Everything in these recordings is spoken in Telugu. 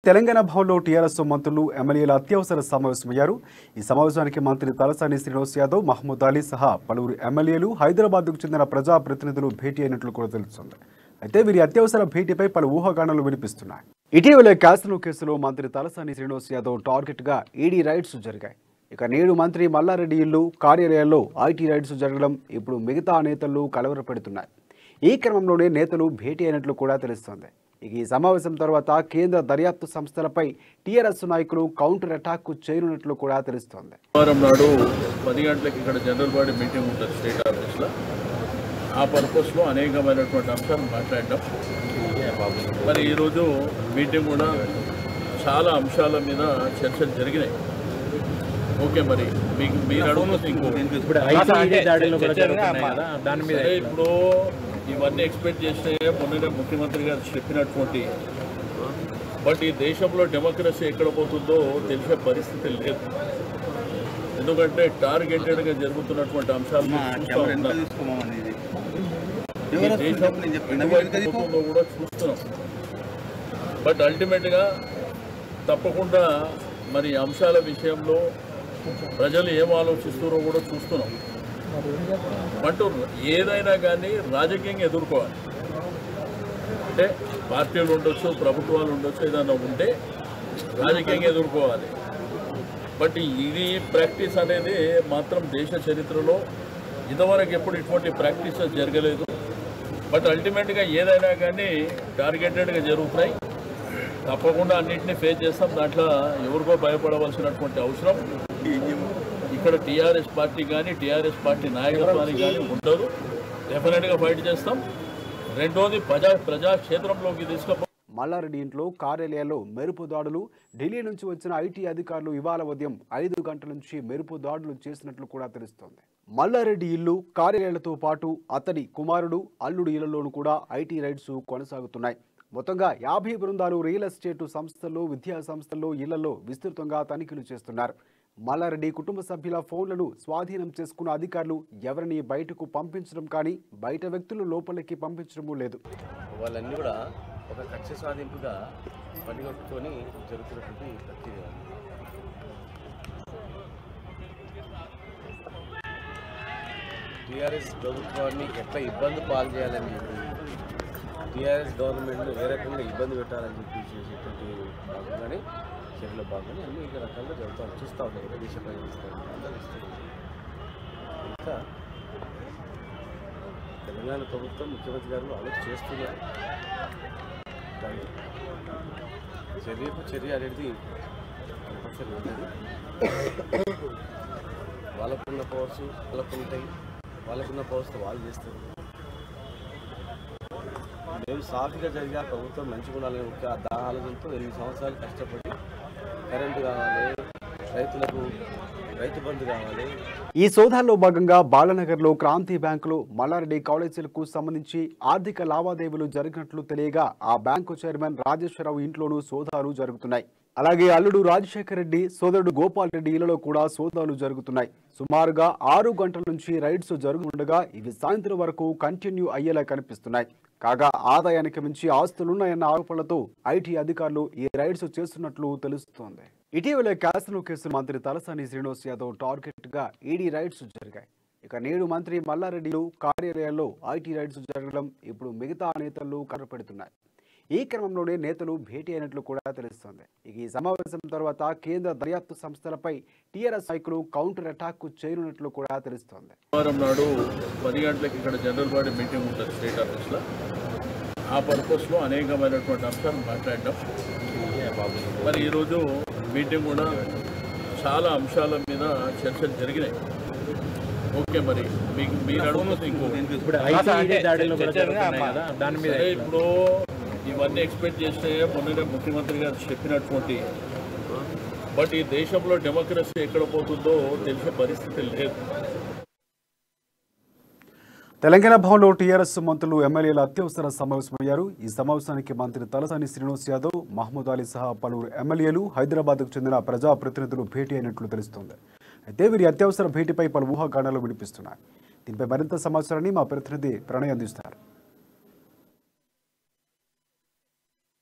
తెలంగాణ భవన్లో టీఆర్ఎస్ మంత్రులు ఎమ్మెల్యేల అత్యవసర సమావేశమయ్యారు ఈ సమావేశానికి మంత్రి తలసాని శ్రీనివాస్ యాదవ్ మహమూద్ అలీ సహా పలువురు ఎమ్మెల్యేలు హైదరాబాద్కు చెందిన ప్రజాప్రతినిధులు భేటీ అయినట్లు కూడా తెలుస్తోంది అయితే వీరి అత్యవసర భేటీపై పలు ఊహాగానాలు వినిపిస్తున్నాయి ఇటీవల క్యాసినో కేసులో మంత్రి తలసాని శ్రీనివాస్ యాదవ్ టార్గెట్ గా ఈడీ రైడ్స్ జరిగాయి ఇక నేడు మంత్రి మల్లారెడ్డి ఇల్లు కార్యాలయాల్లో ఐటీ రైడ్స్ జరగడం ఇప్పుడు మిగతా నేతలు కలవరపెడుతున్నాయి ఈ క్రమంలోనే నేతలు భేటీ అయినట్లు కూడా తెలుస్తోంది ఇక ఈ సమావేశం తర్వాత కేంద్ర దర్యాప్తు సంస్థలపై టీఆర్ఎస్ నాయకులు కౌంటర్ అటాక్ చేయనున్నట్లు కూడా తెలుస్తోంది సోమవారం నాడు పది గంటలకు ఇక్కడ జనరల్ బాడీ మీటింగ్ ఉంటుంది స్టేట్ ఆఫీస్లో ఆ పర్పస్లో అనేకమైనటువంటి అంశాలు మాట్లాడడం మరి ఈరోజు మీటింగ్ కూడా చాలా అంశాల మీద చర్చలు జరిగినాయి ఓకే మరి మీకు మీరు అడుగుతుంది ఇంకో ఇప్పుడు ఐటీ దాడులు కూడా జరుగుతున్నాయి కదా దాని మీద సరే ఇప్పుడు ఇవన్నీ ఎక్స్పెక్ట్ చేస్తే మొన్ననే ముఖ్యమంత్రి గారు చెప్పినటువంటి బట్ ఈ దేశంలో డెమోక్రసీ ఎక్కడ పోతుందో తెలిసే పరిస్థితి లేదు ఎందుకంటే టార్గెటెడ్గా జరుగుతున్నటువంటి అంశాలు చూస్తూ ఉన్నాం. ఈ దేశం ఎటువైపు పోతుందో కూడా చూస్తున్నాం బట్ అల్టిమేట్గా తప్పకుండా మరి అంశాల విషయంలో ప్రజలు ఏం ఆలోచిస్తున్నారో కూడా చూస్తున్నాం అంటూ ఏదైనా కానీ రాజకీయంగా ఎదుర్కోవాలి అంటే పార్టీలు ఉండొచ్చు ప్రభుత్వాలు ఉండొచ్చు ఏదైనా ఉంటే రాజకీయంగా ఎదుర్కోవాలి బట్ ఇది ప్రాక్టీస్ అనేది మాత్రం దేశ చరిత్రలో ఇంతవరకు ఎప్పుడు ఇటువంటి ప్రాక్టీస్ జరగలేదు బట్ అల్టిమేట్గా ఏదైనా కానీ టార్గెటెడ్గా జరుగుతాయి తప్పకుండా అన్నింటినీ ఫేస్ చేస్తాం దాంట్లో ఎవరికో భయపడవలసినటువంటి అవసరం ఇక్కడ టీఆర్ఎస్ పార్టీ కానీ టీఆర్ఎస్ పార్టీ నాయకత్వానికి కానీ ఉండదు డెఫినెట్గా ఫైట్ చేస్తాం రెండోది ప్రజా ప్రజాక్షేత్రంలోకి తీసుకుపో మల్లారెడ్డి ఇంట్లో కార్యాలయాల్లో మెరుపు దాడులు ఢిల్లీ నుంచి వచ్చిన ఐటీ అధికారులు ఇవాళ ఉదయం ఐదు గంటల నుంచి మెరుపు దాడులు చేసినట్లు కూడా తెలుస్తోంది మల్లారెడ్డి ఇల్లు కార్యాలయాలతో పాటు అతడి కుమారుడు అల్లుడు ఇళ్లలోనూ కూడా ఐటీ రైడ్స్ కొనసాగుతున్నాయి మొత్తంగా యాభై బృందాలు రియల్ ఎస్టేట్ సంస్థల్లో విద్యా సంస్థల్లో ఇళ్లలో విస్తృతంగా తనిఖీలు చేస్తున్నారు మల్లారెడ్డి కుటుంబ సభ్యుల ఫోన్లను స్వాధీనం చేసుకున్న అధికారులు ఎవరిని బయటకు పంపించడం కానీ బయట వ్యక్తులు లోపలికి పంపించడమూ లేదు వాళ్ళన్నీ కూడా ఒక కక్ష సాధింపుగా పనిగట్టుకొని జరుగుతున్నటువంటి ప్రక్రియ టీఆర్ఎస్ ప్రభుత్వాన్ని ఎట్లా ఇబ్బంది పాలు చేయాలని చెప్పి టీఆర్ఎస్ గవర్నమెంట్ను ఏ రకంగా ఇబ్బంది పెట్టాలని చెప్పి చేసేటువంటి భాగంగానే చర్యలో భాగంగానే అన్ని ఇక రకాలుగా జరుగుతాం చూస్తూ ఉంటాం కదా దేశ ప్రజలు అందరూ ఇస్తారు ఇంకా తెలంగాణ ప్రభుత్వం ముఖ్యమంత్రి గారు ఆలోచన చేస్తున్నారు కానీ చర్యకు చర్య అనేది కంపల్సరీ ఉంటుంది వాళ్ళకున్న పవర్స్ వాళ్ళకు ఉంటాయి వాళ్ళకున్న పవర్స్తో వాళ్ళు చేస్తారు మేము సాఫీగా జరిగా ప్రభుత్వం మంచిగా ఉండాలని ముఖ్య దా ఆలోచనతో ఎనిమిది సంవత్సరాలు కష్టపడి కరెంటు కావాలి రైతులకు రైతు బంధు కావాలి ఈ సోదాల్లో భాగంగా బాలనగర్లో క్రాంతి బ్యాంకులో మల్లారెడ్డి కాలేజీలకు సంబంధించి ఆర్థిక లావాదేవీలు జరిగినట్లు తెలియగా ఆ బ్యాంకు చైర్మన్ రాజేశ్వరరావు ఇంట్లోనూ సోదాలు జరుగుతున్నాయి అలాగే అల్లుడు రాజశేఖర రెడ్డి సోదరుడు గోపాల్ రెడ్డి ఇళ్లలో కూడా సోదాలు జరుగుతున్నాయి సుమారుగా ఆరు గంటల నుంచి రైడ్స్ జరుగుతుండగా ఇవి సాయంత్రం వరకు కంటిన్యూ అయ్యేలా కనిపిస్తున్నాయి కాగా ఆదాయానికి మించి ఆస్తులున్నాయన్న ఆరోపణలతో ఐటీ అధికారులు ఈ రైడ్స్ చేస్తున్నట్లు తెలుస్తోంది ఇటీవల క్యాసినో కేసు మంత్రి తలసాని శ్రీనివాస్ యాదవ్ టార్గెట్ గా ఈడీ రైడ్స్ జరిగాయి ఇక నేడు మంత్రి మల్లారెడ్డిలు కార్యాలయాల్లో ఐటీ రైడ్స్ జరగడం ఇప్పుడు మిగతా నేతలు కనపెడుతున్నాయి ఈ క్రమంలోనే నేతలు భేటీ అయినట్లు కూడా తెలుస్తోంది ఇక ఈ సమావేశం తర్వాత కేంద్ర దర్యాప్తు సంస్థలపై టీఆర్ఎస్ నాయకులు కౌంటర్ అటాక్ చేయనున్నట్లు కూడా తెలుస్తోంది సోమవారం నాడు పది గంటలకు ఇక్కడ జనరల్ బాడీ మీటింగ్ ఉంటుంది స్టేట్ ఆఫీస్లో ఆ పర్పస్లో అనేకమైనటువంటి అంశాలు మాట్లాడడం మరి ఈరోజు మీటింగ్ కూడా చాలా అంశాల మీద చర్చలు జరిగినాయి ఓకే మరి మీకు మీరు అడుగుతుంది ఇంకో ఇప్పుడు ఐటీ దాడులు కూడా జరుగుతున్నాయి కదా దాని మీద సరే ఇప్పుడు ఇవన్నీ ఎక్స్పెక్ట్ చేస్తే మొన్ననే ముఖ్యమంత్రి గారు చెప్పినటువంటి బట్ ఈ దేశంలో డెమోక్రసీ ఎక్కడ పోతుందో తెలిసే పరిస్థితి లేదు తెలంగాణ భవన్లో టీఆర్ఎస్ మంత్రులు ఎమ్మెల్యేల అత్యవసర సమావేశమయ్యారు ఈ సమావేశానికి మంత్రి తలసాని శ్రీనివాస్ యాదవ్ మహమూద్ అలీ సహా పలువురు ఎమ్మెల్యేలు హైదరాబాద్కు చెందిన ప్రజాప్రతినిధులు భేటీ అయినట్లు తెలుస్తోంది అయితే వీరి అత్యవసర భేటీపై పలు ఊహాగానాలు వినిపిస్తున్నాయి దీనిపై మరింత సమాచారాన్ని మా ప్రతినిధి ప్రణయ్ అందిస్తారు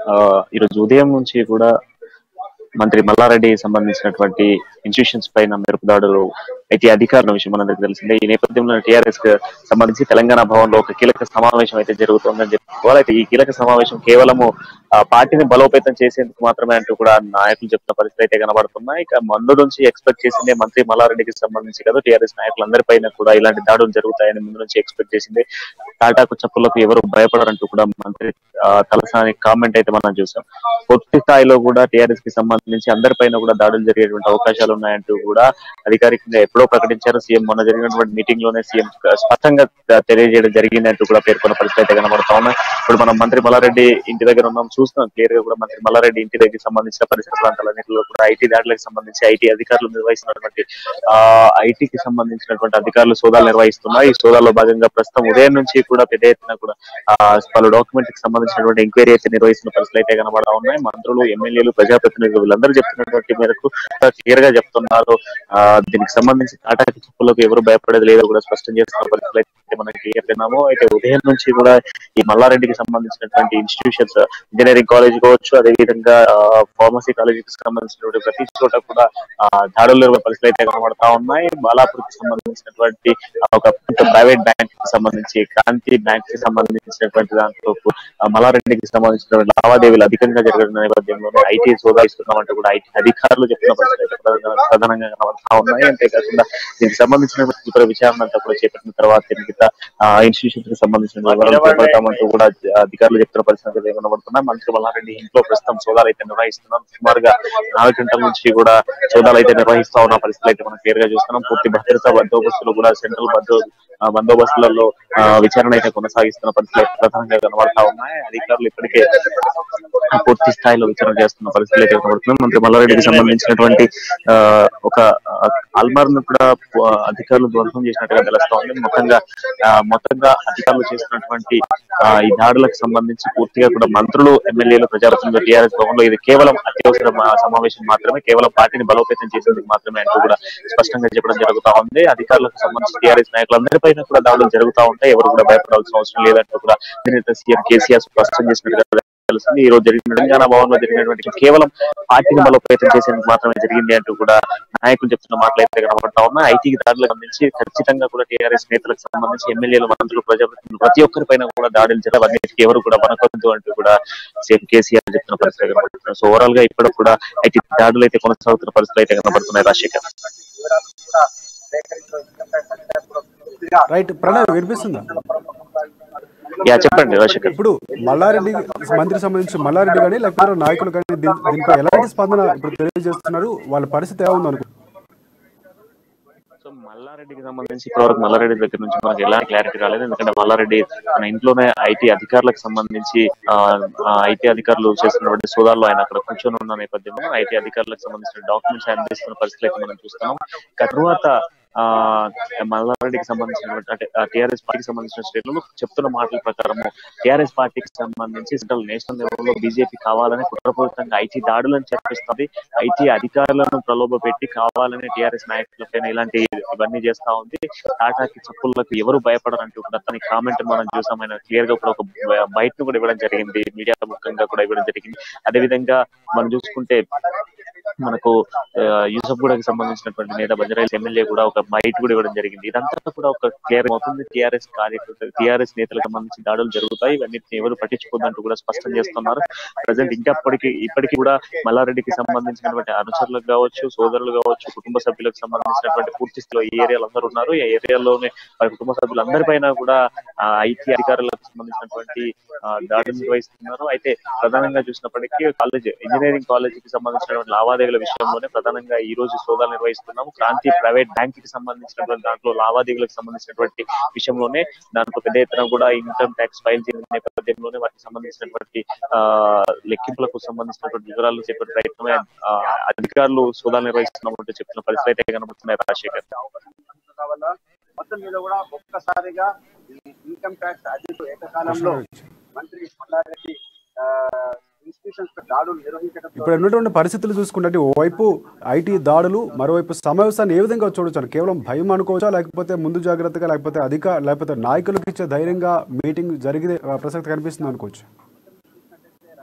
ఆ, ఈరోజు ఉదయం నుంచి కూడా మంత్రి మల్లారెడ్డి సంబంధించినటువంటి ఇన్స్టిట్యూషన్స్ పైన మెరుపు దాడులు అయితే అధికారుల విషయం మనందరికీ తెలిసిందే ఈ నేపథ్యంలో టీఆర్ఎస్ కి సంబంధించి తెలంగాణ భవన్ లో ఒక కీలక సమావేశం అయితే జరుగుతోందని చెప్పుకోవాలి అయితే ఈ కీలక సమావేశం కేవలము ఆ, పార్టీని బలోపేతం చేసేందుకు మాత్రమే అంటూ కూడా నాయకులు చెప్తున్న పరిస్థితి అయితే కనబడుతున్నాయి ఇక ముందు నుంచి ఎక్స్పెక్ట్ చేసిందే మంత్రి మల్లారెడ్డికి సంబంధించి కదా టీఆర్ఎస్ నాయకులందరిపైన కూడా ఇలాంటి దాడులు జరుగుతాయని ముందు నుంచి ఎక్స్పెక్ట్ చేసింది టాటాకు చెప్పులకు ఎవరు భయపడరంటూ కూడా మంత్రి ఆ, తలసాని కామెంట్ అయితే మనం చూసాం పూర్తి స్థాయిలో కూడా టీఆర్ఎస్ కి సంబంధించి అందరిపైన కూడా దాడులు జరిగేటువంటి అవకాశాలు ఉన్నాయంటూ కూడా అధికారికంగా ఎప్పుడో ప్రకటించారు సీఎం మొన్న జరిగినటువంటి మీటింగ్ లోనే సీఎం స్పష్టంగా తెలియజేయడం జరిగిందంటూ కూడా పేర్కొన్న పరిస్థితి అయితే కనబడతా ఉన్నాయి ఇప్పుడు మనం మంత్రి మల్లారెడ్డి ఇంటి దగ్గర ఉన్నాం చూస్తున్నాం క్లియర్ గా కూడా మంత్రి మల్లారెడ్డి ఇంటి దగ్గర సంబంధించిన పరిసర ప్రాంతాలన్నింటిలో కూడా ఐటీ దాడులకు సంబంధించి ఐటీ అధికారులు నిర్వహిస్తున్నటువంటి ఆ ఐటీకి సంబంధించినటువంటి అధికారులు సోదాలు నిర్వహిస్తున్నారు ఈ సోదాల్లో భాగంగా ప్రస్తుతం ఉదయం నుంచి కూడా పెద్ద ఎత్తున కూడా ఆ పలు డాక్యుమెంట్ కి సంబంధించినటువంటి ఎంక్వైరీ అయితే నిర్వహిస్తున్న పరిస్థితులు అయితే కనబడతా ఉన్నాయి మంత్రులు ఎమ్మెల్యేలు ప్రజాప్రతినిధులు వీళ్ళందరూ చెప్తున్నటువంటి మేరకు క్లియర్ గా చెప్తున్నారు ఆ దీనికి సంబంధించి టాటాకి చెప్పులకు ఎవరు భయపడేది లేదో కూడా స్పష్టం చేస్తున్న పరిస్థితులు అయితే మనం క్లియర్ విన్నాము అయితే ఉదయం నుంచి కూడా ఈ మల్లారెడ్డికి సంబంధించినటువంటి ఇన్స్టిట్యూషన్స్ ఇంజనీరింగ్ కాలేజ్ కావచ్చు అదే విధంగా ఫార్మసీ కాలేజీకి సంబంధించినటువంటి ప్రతి చోట కూడా ఆ, దాడులు నిర్వహణ పరిస్థితులు అయితే కనబడతా ఉన్నాయి బాలాపూర్కి సంబంధించినటువంటి ఆ, ఒక ప్రైవేట్ బ్యాంక్ కి సంబంధించి క్రాంతి బ్యాంక్ కి సంబంధించినటువంటి దాంట్లో ఆ, మల్లారెడ్డికి సంబంధించినటువంటి లావాదేవీలు అధికంగా జరగడం నేపథ్యంలోనే ఐటీ సోదాయిస్తున్నామంటూ కూడా ఐటీ అధికారులు చెప్తున్న పరిస్థితులు అయితే ప్రధానంగా- ప్రధానంగా కనబడతా ఉన్నాయి అంతేకాకుండా దీనికి సంబంధించిన ఇతర విచారణ అంతా కూడా చేపట్టిన తర్వాత మిగతా ఇన్స్టిట్యూషన్స్ కి సంబంధించిన వివరాలు చేపడతామంటూ కూడా అధికారులు చెప్తున్న పరిస్థితులు అయితే కనబడుతున్నాయి మంత్రి మల్లారెడ్డి ఇంట్లో ప్రస్తుతం సోదాలు అయితే నిర్వహిస్తున్నాం సుమారుగా నాలుగు గంటల నుంచి కూడా సోదాలు అయితే నిర్వహిస్తా ఉన్న పరిస్థితులు అయితే మనం క్లియర్ గా చూస్తున్నాం పూర్తి భద్రతా బందోబస్తులు కూడా సెంట్రల్ బందో ఆ, బందోబస్తులలో ఆ, విచారణ అయితే కొనసాగిస్తున్న పరిస్థితులు అయితే ప్రధానంగా కనబడతా ఉన్నాయి అధికారులు ఇప్పటికే పూర్తి స్థాయిలో విచారణ చేస్తున్న పరిస్థితులు అయితే కనబడుతున్నాయి మంత్రి మల్లారెడ్డికి సంబంధించినటువంటి ఆ, ఒక అల్మార్ ను కూడా ఆ, అధికారులు ధ్వంసం చేసినట్టుగా తెలుస్తా ఉంది మొత్తంగా ఆ, మొత్తంగా అధికారులు చేస్తున్నటువంటి ఆ, ఈ దాడులకు సంబంధించి పూర్తిగా కూడా మంత్రులు ఎమ్మెల్యేలు ప్రజాప్రతినిధులు టీఆర్ఎస్ భవన్ లో ఇది కేవలం అత్యవసర మా- సమావేశం మాత్రమే కేవలం పార్టీని బలోపేతం చేసేందుకు మాత్రమే అంటూ కూడా స్పష్టంగా చెప్పడం జరుగుతా ఉంది అధికారులకు సంబంధించి టీఆర్ఎస్ నాయకులందరిపైన కూడా దాడులు జరుగుతా ఉంటాయి ఎవరు కూడా భయపడాల్సిన అవసరం లేదంటూ కూడా అధినేత సీఎం కేసీఆర్ స్పష్టం చేసినట్టుగా తెలుస్తుంది ఈ రోజు జరిగిన తెలంగాణ భవన్ లో జరిగినటువంటి కేవలం పార్టీని బలోపేతం చేసేందుకు మాత్రమే జరిగింది అంటూ కూడా నాయకులు చెప్తున్న మాటలు అయితే కనబడతా ఉన్నాయి ఐటీకి దాడులకు సంబంధించి ఖచ్చితంగా కూడా టీఆర్ఎస్ నేతలకు సంబంధించి ఎమ్మెల్యేలు మంత్రులు ప్రజాప్రతినిధులు ప్రతి ఒక్కరి పైన కూడా దాడులు జరగ అన్నిటికీ ఎవరు కూడా వనకొద్దు అంటూ కూడా సీఎం కేసీఆర్ చెప్తున్న పరిస్థితి కనబడుతుంది సో ఓవరాల్ గా ఇప్పుడు కూడా ఐటీ దాడులు అయితే కొనసాగుతున్న పరిస్థితులు అయితే కనబడుతున్నాయి రాజశేఖర్ రైట్ ప్రణయ్ వినిపిస్తుందా యా చెప్పండి రాజశేఖర్ ఇప్పుడు మల్లారెడ్డి మంత్రి సంబంధించి మల్లారెడ్డి కానీ లేకపోతే నాయకులు కానీ దీని- దీనిపై ఎలాంటి స్పందన ఇప్పుడు తెలియజేస్తున్నారు వాళ్ళ పరిస్థితి ఎలా ఉంది అనుకో సో మల్లారెడ్డికి సంబంధించి ఇప్పటివరకు మల్లారెడ్డి దగ్గర నుంచి మనకి ఎలాంటి క్లారిటీ రాలేదు ఎందుకంటే మల్లారెడ్డి మన ఇంట్లోనే ఐటీ అధికారులకు సంబంధించి ఐటీ అధికారులు చేస్తున్నటువంటి సోదాల్లో ఆయన అక్కడ కూర్చొని ఉన్న నేపథ్యంలో ఐటీ అధికారులకు సంబంధించిన డాక్యుమెంట్స్ ఆయన తీసుకున్న పరిస్థితులు అయితే మనం చూస్తున్నాం ఇక తర్వాత ఆ మల్లారెడ్డికి సంబంధించినటువంటి అంటే టిఆర్ఎస్ పార్టీకి సంబంధించిన శ్రేణులు చెప్తున్న మాటల ప్రకారము టిఆర్ఎస్ పార్టీకి సంబంధించి సెంట్రల్ నేషనల్ లెవెల్ లో బీజేపీ కావాలని కుట్రపూరితంగా ఐటీ దాడులను చేపిస్తుంది ఐటీ అధికారులను ప్రలోభ పెట్టి కావాలని టిఆర్ఎస్ నాయకులపైన ఇలాంటి ఇవన్నీ చేస్తా ఉంది టాటాకి చెప్పులకు ఎవరు భయపడరంటూ కూడా తన కామెంట్ మనం చూసాం ఆయన క్లియర్ గా కూడా ఒక బయట కూడా ఇవ్వడం జరిగింది మీడియా ముఖంగా కూడా ఇవ్వడం జరిగింది అదే విధంగా మనం చూసుకుంటే మనకు యూసఫ్ గూడకి సంబంధించినటువంటి నేత బంజరాయిల్స్ ఎమ్మెల్యే కూడా ఒక బయట కూడా ఇవ్వడం జరిగింది ఇదంతా కూడా ఒక క్లియర్ అవుతుంది టిఆర్ఎస్ కార్యకర్త టిఆర్ఎస్ నేతలకు సంబంధించి దాడులు జరుగుతాయి ఇవన్నీ ఎవరు పట్టించుకోదంటూ కూడా స్పష్టం చేస్తున్నారు ప్రజెంట్ ఇంకా అప్పటికి ఇప్పటికీ కూడా మల్లారెడ్డికి సంబంధించినటువంటి అనుచరులకు కావచ్చు సోదరులు కావచ్చు కుటుంబ సభ్యులకు సంబంధించినటువంటి పూర్తి స్థితిలో ఈ ఏరియాలో అందరూ ఉన్నారు ఈ ఏరియాలోనే వారి కుటుంబ సభ్యులందరిపైన కూడా ఐటీ అధికారులకు సంబంధించినటువంటి ఆ, దాడులు నిర్వహిస్తున్నారు అయితే ప్రధానంగా చూసినప్పటికీ కాలేజ్ ఇంజనీరింగ్ కాలేజ్ కి సంబంధించినటువంటి లావాదేవీల విషయంలోనే ప్రధానంగా ఈ రోజు సోదాలు నిర్వహిస్తున్నాము క్రాంతి ప్రైవేట్ బ్యాంక్ కి సంబంధించినటువంటి దాంట్లో లావాదేవీలకు సంబంధించినటువంటి విషయంలోనే దాంట్లో పెద్ద ఎత్తున కూడా ఇన్కమ్ ట్యాక్స్ ఫైల్ చేసిన నేపథ్యంలోనే వాటికి సంబంధించినటువంటి ఆ లెక్కింపులకు సంబంధించినటువంటి వివరాలు చెప్పే ప్రయత్నమే ఆ, అధికారులు సోదాలు నిర్వహిస్తున్నామంటూ చెప్తున్న పరిస్థితి అయితే కనబడుతున్నాయి రాజశేఖర్ వల్ల మొత్తం మీద కూడా ఒక్కసారిగా ఈ ఇన్కమ్ ట్యాక్స్ అధికారులు ఏకకాలంలో మంత్రి మల్లారెడ్డి ఇన్స్టిట్యూషన్స్ పై దాడులు నిర్వహించడం ఇప్పుడు ఉన్నటువంటి పరిస్థితులు చూసుకుంటే ఓవైపు ఐటీ దాడులు మరోవైపు సమావేశాన్ని ఏ విధంగా చూడొచ్చు కేవలం భయం అనుకోవచ్చా లేకపోతే ముందు జాగ్రత్తగా లేకపోతే అధిక లేకపోతే నాయకులకు ఇచ్చే ధైర్యంగా మీటింగ్ జరిగే ఆ, ప్రసక్తి కనిపిస్తుంది అనుకోవచ్చు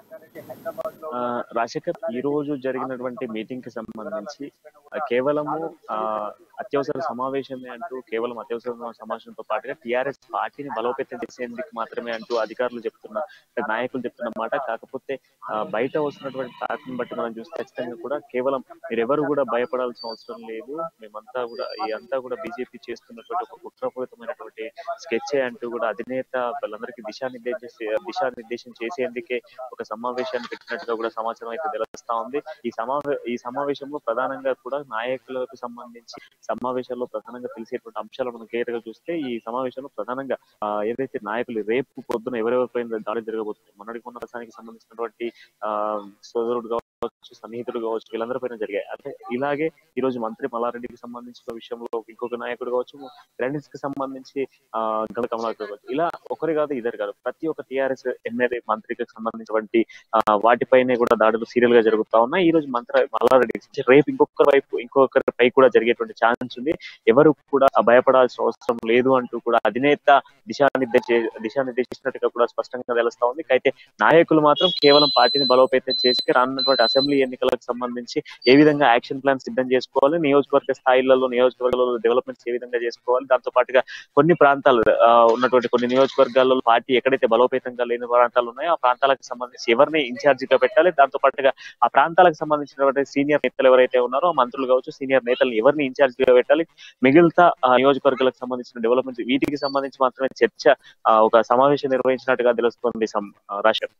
హైదరాబాద్ లో ఆ, రాజశేఖర్ ఈ రోజు జరిగినటువంటి మీటింగ్ కి సంబంధించి ఆ, కేవలము ఆ, అత్యవసర సమావేశమే అంటూ కేవలం అత్యవసర సమావేశంతో పాటుగా టిఆర్ఎస్ పార్టీని బలోపేతం చేసేందుకు మాత్రమే అంటూ అధికారులు చెప్తున్న అంటే నాయకులు చెప్తున్న మాట కాకపోతే ఆ, బయట వస్తున్నటువంటి టాక్ని బట్టి మనం చూస్తే ఖచ్చితంగా కూడా కేవలం మీరెవరు కూడా భయపడాల్సిన అవసరం లేదు మేమంతా కూడా ఈ అంతా కూడా బీజేపీ చేస్తున్నటువంటి ఒక కుట్రపూరితమైనటువంటి స్కెచ్ అంటూ కూడా అధినేత వాళ్ళందరికీ దిశానిర్దేశం దిశానిర్దేశం చేసేందుకే ఒక సమావేశాన్ని పెట్టినట్టుగా కూడా సమాచారం అయితే తెలుస్తా ఉంది ఈ సమావే ఈ సమావేశంలో ప్రధానంగా కూడా నాయకులకు సంబంధించి సమావేశాల్లో ప్రధానంగా తెలిసేటువంటి అంశాలు మనం క్లియర్ గా చూస్తే ఈ సమావేశంలో ప్రధానంగా ఆ, ఏదైతే నాయకులు రేపు పొద్దున ఎవరెవరిపైన దాడి జరగబోతుంది మొన్నటి కొన్న రసానికి సంబంధించినటువంటి ఆ సోదరుడు కావచ్చు సన్నిహితుడు కావచ్చు వీళ్ళందరిపైన జరిగాయి అంటే ఇలాగే ఈ రోజు మంత్రి మల్లారెడ్డికి సంబంధించిన విషయంలో ఇంకొక నాయకుడు కావచ్చు రెండిస్ కి సంబంధించి ఆ గల కమలాకర్ కావచ్చు ఇలా ఒకరి కాదు ఇద్దరు కాదు ప్రతి ఒక్క టిఆర్ఎస్ ఎమ్మెల్యే మంత్రికి సంబంధించినటువంటి ఆ, వాటిపైనే కూడా దాడులు సీరియల్ గా జరుగుతా ఉన్నాయి ఈ రోజు మంత్రి మల్లారెడ్డి నుంచి రేపు ఇంకొక వైపు ఇంకొకరి పై కూడా జరిగేటువంటి ఛాన్స్ ఉంది ఎవరు కూడా భయపడాల్సిన అవసరం లేదు అంటూ కూడా అధినేత దిశానిర్దేశ దిశానిర్దేశించినట్టుగా కూడా స్పష్టంగా తెలుస్తా ఉంది అయితే నాయకులు మాత్రం కేవలం పార్టీని బలోపేతం చేసి రానున్నటువంటి అసెంబ్లీ ఎన్నికలకు సంబంధించి ఏ విధంగా యాక్షన్ ప్లాన్ సిద్ధం చేసుకోవాలి నియోజకవర్గ స్థాయిలలో నియోజకవర్గాలలో డెవలప్మెంట్స్ ఏ విధంగా చేసుకోవాలి దాంతో పాటుగా కొన్ని ప్రాంతాలు ఆ, ఉన్నటువంటి కొన్ని నియోజకవర్గాల్లో పార్టీ ఎక్కడైతే బలోపేతంగా లేని ప్రాంతాలు ఉన్నాయో ఆ ప్రాంతాలకు సంబంధించి ఎవరిని ఇన్ఛార్జ్ గా పెట్టాలి దాంతో పాటుగా ఆ ప్రాంతాలకు సంబంధించినటువంటి సీనియర్ నేతలు ఎవరైతే ఉన్నారో ఆ మంత్రులు కావచ్చు సీనియర్ నేతలు ఎవరిని ఇన్ఛార్జ్ గా పెట్టాలి మిగిలిన ఆ, నియోజకవర్గాలకు సంబంధించిన డెవలప్మెంట్ వీటికి సంబంధించి మాత్రమే చర్చ ఆ, ఒక సమావేశం నిర్వహించినట్టుగా తెలుస్తుంది సం- ఆ, రాష్ట్రం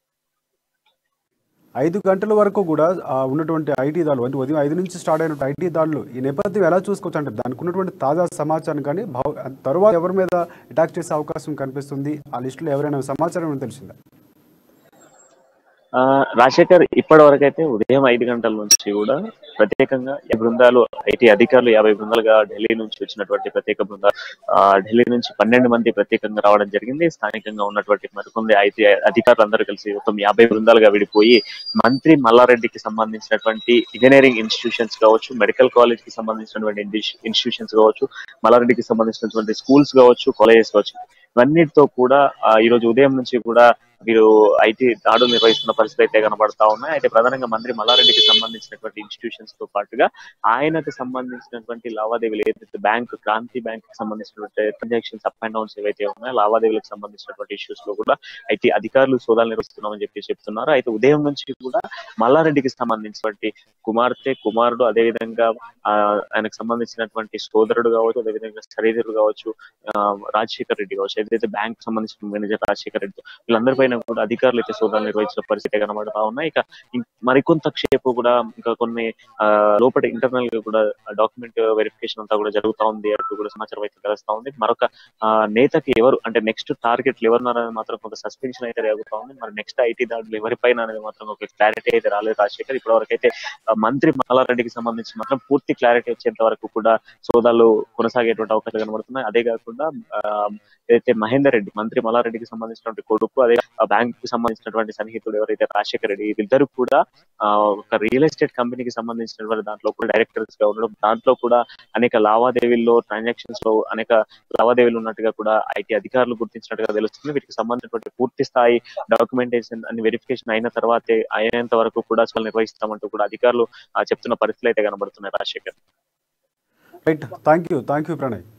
ఐదు గంటల వరకు కూడా ఆ, ఉన్నటువంటి ఐటీ దాడులు అంటే ఉదయం ఐదు నుంచి స్టార్ట్ అయిన ఐటీ దాడులు ఈ నేపథ్యం ఎలా చూసుకోవచ్చు అంటే దానికి ఉన్నటువంటి తాజా సమాచారం కానీ భవ తరువాత ఎవరి మీద అటాక్ చేసే అవకాశం కనిపిస్తుంది ఆ లిస్టులో ఎవరైనా సమాచారం ఏమైనా తెలిసిందా ఆ, రాజశేఖర్ ఇప్పటి వరకు అయితే ఉదయం ఐదు గంటల నుంచి కూడా ప్రత్యేకంగా ఈ బృందాలు ఐటీ అధికారులు యాభై బృందాలుగా ఢిల్లీ నుంచి వచ్చినటువంటి ప్రత్యేక బృందాలు ఆ, ఢిల్లీ నుంచి పన్నెండు మంది ప్రత్యేకంగా రావడం జరిగింది స్థానికంగా ఉన్నటువంటి మరికొంది ఐటీ అధికారులు అందరూ కలిసి మొత్తం యాభై బృందాలుగా విడిపోయి మంత్రి మల్లారెడ్డికి సంబంధించినటువంటి ఇంజనీరింగ్ ఇన్స్టిట్యూషన్స్ కావచ్చు మెడికల్ కాలేజ్ కి సంబంధించినటువంటి ఇన్స్టిట్యూషన్స్ కావచ్చు మల్లారెడ్డికి సంబంధించినటువంటి స్కూల్స్ కావచ్చు కాలేజెస్ కావచ్చు ఇవన్నిటితో కూడా ఆ, ఈ రోజు ఉదయం నుంచి కూడా వీరు ఐటీ దాడులు నిర్వహిస్తున్న పరిస్థితి అయితే కనబడతా ఉన్నాయి అయితే ప్రధానంగా మంత్రి మల్లారెడ్డికి సంబంధించినటువంటి ఇన్స్టిట్యూషన్స్ తో పాటుగా ఆయనకు సంబంధించినటువంటి లావాదేవీలు ఏదైతే బ్యాంక్ క్రాంతి బ్యాంక్ కి సంబంధించినటువంటి ట్రాన్సాక్షన్స్ అప్ అండ్ డౌన్స్ ఏవైతే ఉన్నాయో లావాదేవీలకు సంబంధించినటువంటి ఇష్యూస్ లో కూడా ఐటీ అధికారులు సోదాలు నిర్వహిస్తున్నామని చెప్పి చెప్తున్నారు అయితే ఉదయం నుంచి కూడా మల్లారెడ్డికి సంబంధించినటువంటి కుమార్తె కుమారుడు అదేవిధంగా ఆ, ఆయనకు సంబంధించినటువంటి సోదరుడు కావచ్చు అదేవిధంగా సరిహద్దుడు కావచ్చు ఆ, రాజశేఖర్ రెడ్డి కావచ్చు ఏదైతే బ్యాంక్ సంబంధించిన మేనేజర్ రాజశేఖర్ రెడ్డి వీళ్ళందరిపైన కూడా అధికారులు అయితే సోదాలు నిర్వహించిన పరిస్థితి కనబడతా ఉన్నాయి ఇక ఇం- మరికొంత క్షేపు కూడా ఇంకా కొన్ని ఆ, లోపల ఇంటర్నల్ గా కూడా డాక్యుమెంట్ వెరిఫికేషన్ అంతా కూడా జరుగుతా ఉంది అంటూ కూడా సమాచారం అయితే తెలుస్తా ఉంది మరొక ఆ, నేతకి ఎవరు అంటే నెక్స్ట్ టార్గెట్లు ఎవరున్నారని మాత్రం కొంత సస్పెన్షన్ అయితే జరుగుతా ఉంది మరి నెక్స్ట్ ఐటీ దాడులు ఎవరిపైన అనేది మాత్రం ఒక క్లారిటీ అయితే రాలేదు రాజశేఖర్ ఇప్పటి వరకు అయితే ఆ, మంత్రి మల్లారెడ్డికి సంబంధించి మాత్రం పూర్తి క్లారిటీ వచ్చేంత వరకు కూడా సోదాలు కొనసాగేటువంటి అవకాశాలు కనబడుతున్నాయి అదే కాకుండా ఆ, ఏదైతే మహేందర్ రెడ్డి మంత్రి మల్లారెడ్డికి సంబంధించినటువంటి కొడుకు అదే బ్యాంక్ కి సంబంధించినటువంటి సన్నిహితుడు ఎవరైతే రాజశేఖర్ రెడ్డి వీళ్ళిద్దరు కూడా ఆ, ఒక రియల్ ఎస్టేట్ కంపెనీకి సంబంధించినటువంటి దాంట్లో కూడా డైరెక్టర్స్ గా ఉండడం దాంట్లో కూడా అనేక లావాదేవీల్లో ట్రాన్సాక్షన్స్ లో అనేక లావాదేవీలు ఉన్నట్టుగా కూడా ఐటీ అధికారులు గుర్తించినట్టుగా తెలుస్తుంది వీటికి సంబంధించినటువంటి పూర్తి స్థాయి డాక్యుమెంటేషన్ అన్ని వెరిఫికేషన్ అయిన తర్వాతే అయినంత వరకు కూడా అసలు నిర్వహిస్తామంటూ కూడా అధికారులు ఆ, చెప్తున్న పరిస్థితులు అయితే కనబడుతున్నాయి Rajashekar right thank you thank you Pranay